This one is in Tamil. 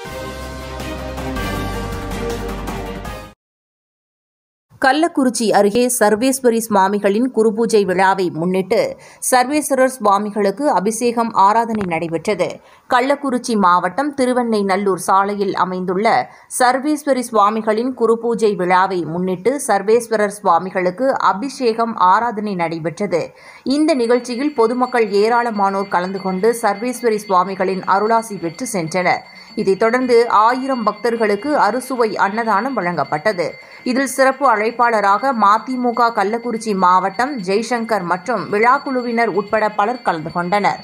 கள்ளக்குறிச்சி அருகே சர்வேஸ்வரி சுவாமிகளின் குருபூஜை விழாவை முன்னிட்டு சர்வேஸ்வரர் சுவாமிகளுக்கு அபிஷேகம் ஆராதனை நடைபெற்றது கள்ளக்குறிச்சி மாவட்டம் திருவெண்ணைநல்லூர் சாலையில் அமைந்துள்ள சர்வேஸ்வரி சுவாமிகளின் குருபூஜை விழாவை முன்னிட்டு சர்வேஸ்வரர் சுவாமிகளுக்கு அபிஷேகம் ஆராதனை நடைபெற்றது இந்த நிகழ்ச்சியில் பொதுமக்கள் ஏராளமானோர் கலந்து கொண்டு சர்வேஸ்வரி சுவாமிகளின் அருளாசி பெற்று சென்றனர் இதைத் தொடர்ந்து ஆயிரம் பக்தர்களுக்கு அறுசுவை அன்னதானம் வழங்கப்பட்டது இதில் சிறப்பு அழைப்பாளராக மதிமுக கள்ளக்குறிச்சி மாவட்டம் ஜெய்சங்கர் மற்றும் விழாக்குழுவினர் உட்பட பலர் கலந்து கொண்டனர்